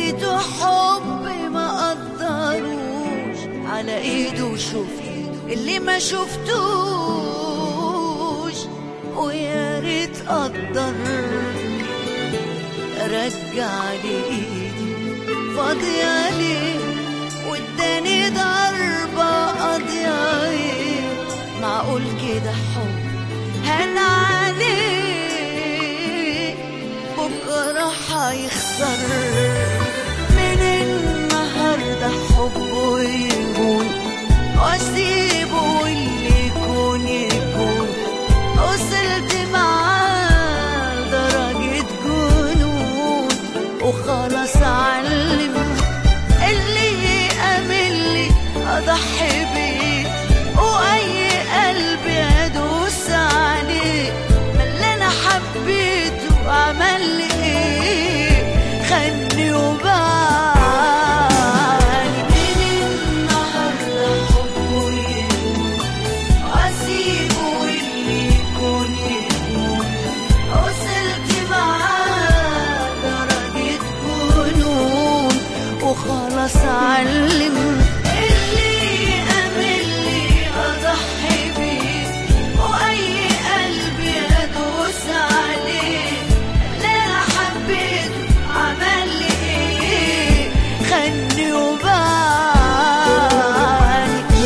اديته حب ما قدروش على ايده شفت اللي ما شفتوش ويا ريت قدر رجع لي ايدي فاضية ليه واداني ضربة قاضية ايه معقول كده حب هان عليه بكرة هيخسر من النهاردة حبه يهون واسيبه واللي يكون يكون وصلت معاه لدرجة جنون وخلاص علم اللي يأمن لي أضحي بيه وأي قلب أدوس عليه ما اللي أنا حبيته عمل لي إيه خدني وبعني من النهارده حبه يهون وأسيبه واللي يكون يكون وصلت معاه درجة جنون وخلاص علم اللي أمل لي أضحي بيه وأي قلب أدوس عليه اللي أنا حبيته عمل لي إيه خدني وبعني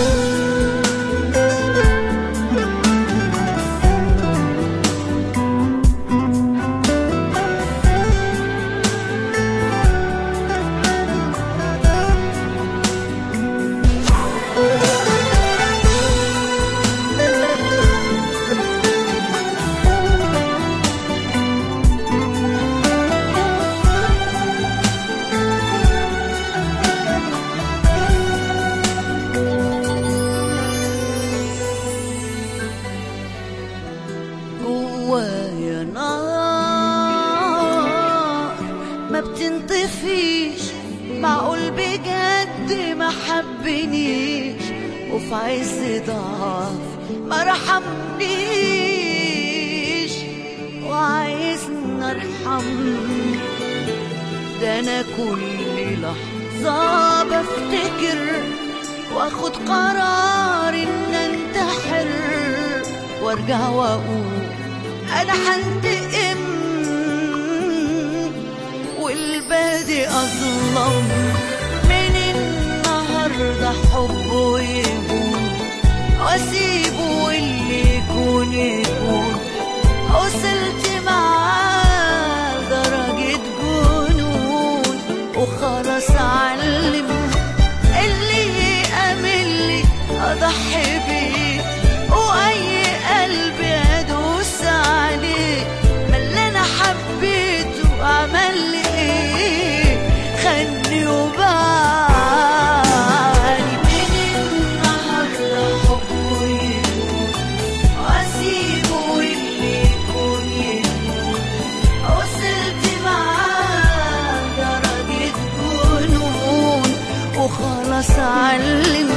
جوايا نار ما بتنطفيش معقول بجد ما حبنيش وفي عز ضعف ما رحمنيش وعايزني ارحم ده انا كل لحظة بفتكر واخد قرار ان انتحر وارجع واقول انا هنتقم والبادي اظلم من النهارده حبه يهون واسيبه واللي يكون يكون وصلت معاه درجة جنون وخلاص علم اللي يأمن لي أضحي بيه وأي قلب أدوس عليه ما اللي أنا حبيته عمل لي إيه خدني وبعني من النهارده حبه يهون وأسيبه واللي يكون يكون وصلت معاه درجة جنون وخلاص علم